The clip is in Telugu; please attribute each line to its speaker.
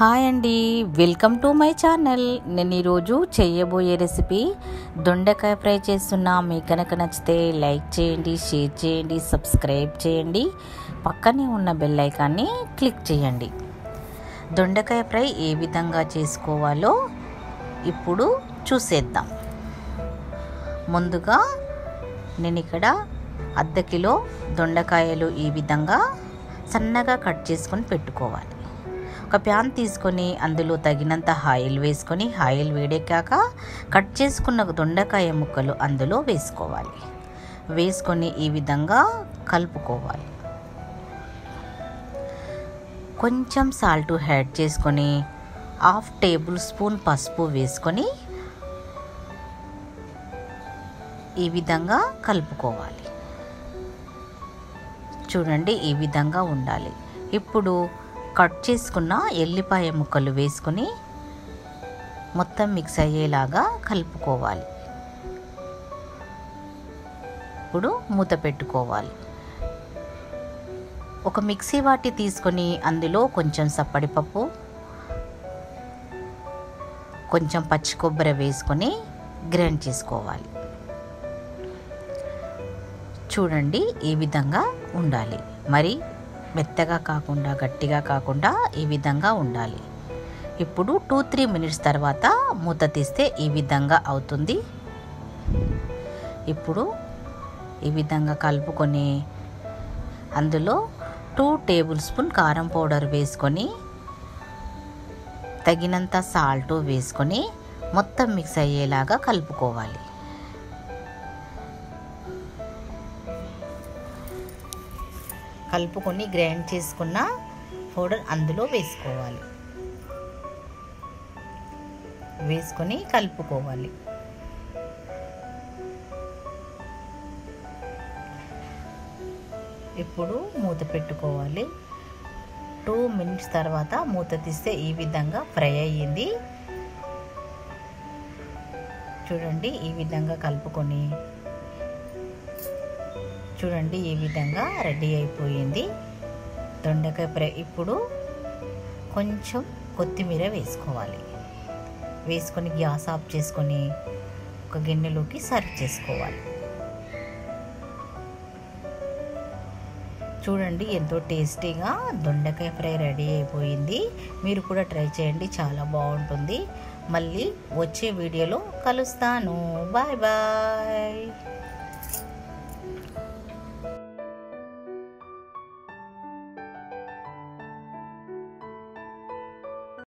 Speaker 1: హాయ్ అండి వెల్కమ్ టు మై ఛానల్ నేను ఈరోజు చేయబోయే రెసిపీ దొండకాయ ఫ్రై చేస్తున్నా మీకు కనుక నచ్చితే లైక్ చేయండి షేర్ చేయండి సబ్స్క్రైబ్ చేయండి పక్కనే ఉన్న బెల్ ఐకాన్ని క్లిక్ చేయండి దొండకాయ ఫ్రై ఏ విధంగా చేసుకోవాలో ఇప్పుడు చూసేద్దాం ముందుగా నేను ఇక్కడ అర్ధ కిలో దొండకాయలు ఈ విధంగా సన్నగా కట్ చేసుకొని పెట్టుకోవాలి ఒక ప్యాన్ తీసుకొని అందులో తగినంత ఆయిల్ వేసుకొని ఆయిల్ వేడెక్కాక కట్ చేసుకున్న దొండకాయ ముక్కలు అందులో వేసుకోవాలి వేసుకొని ఈ విధంగా కలుపుకోవాలి కొంచెం సాల్ట్ యాడ్ చేసుకొని హాఫ్ టేబుల్ స్పూన్ పసుపు వేసుకొని ఈ విధంగా కలుపుకోవాలి చూడండి ఈ విధంగా ఉండాలి ఇప్పుడు కట్ చేసుకున్న ఎల్లిపాయ ముక్కలు వేసుకొని మొత్తం మిక్స్ అయ్యేలాగా కలుపుకోవాలి ఇప్పుడు మూత పెట్టుకోవాలి ఒక మిక్సీ వాటి తీసుకొని అందులో కొంచెం సప్పడిపప్పు కొంచెం పచ్చి కొబ్బరి వేసుకొని గ్రైండ్ చేసుకోవాలి చూడండి ఈ విధంగా ఉండాలి మరి మెత్తగా కాకుండా గట్టిగా కాకుండా ఈ విధంగా ఉండాలి ఇప్పుడు టూ త్రీ మినిట్స్ తర్వాత మూత తీస్తే ఈ విధంగా అవుతుంది ఇప్పుడు ఈ విధంగా కలుపుకొని అందులో టూ టేబుల్ స్పూన్ కారం పౌడర్ వేసుకొని తగినంత సాల్ట్ వేసుకొని మొత్తం మిక్స్ అయ్యేలాగా కలుపుకోవాలి కలుపుకొని గ్రైండ్ చేసుకున్న పౌడర్ అందులో వేసుకోవాలి వేసుకొని కలుపుకోవాలి ఇప్పుడు మూత పెట్టుకోవాలి టూ మినిట్స్ తర్వాత మూత తీస్తే ఈ విధంగా ఫ్రై అయ్యింది చూడండి ఈ విధంగా కలుపుకొని చూడండి ఈ విధంగా రెడీ అయిపోయింది దొండకాయ ఫ్రై ఇప్పుడు కొంచెం కొత్తిమీర వేసుకోవాలి వేసుకొని గ్యాస్ ఆఫ్ చేసుకొని ఒక గిన్నెలోకి సర్వ్ చేసుకోవాలి చూడండి ఎంతో టేస్టీగా దొండకాయ ఫ్రై రెడీ అయిపోయింది మీరు కూడా ట్రై చేయండి చాలా బాగుంటుంది మళ్ళీ వచ్చే వీడియోలో కలుస్తాను బాయ్ బాయ్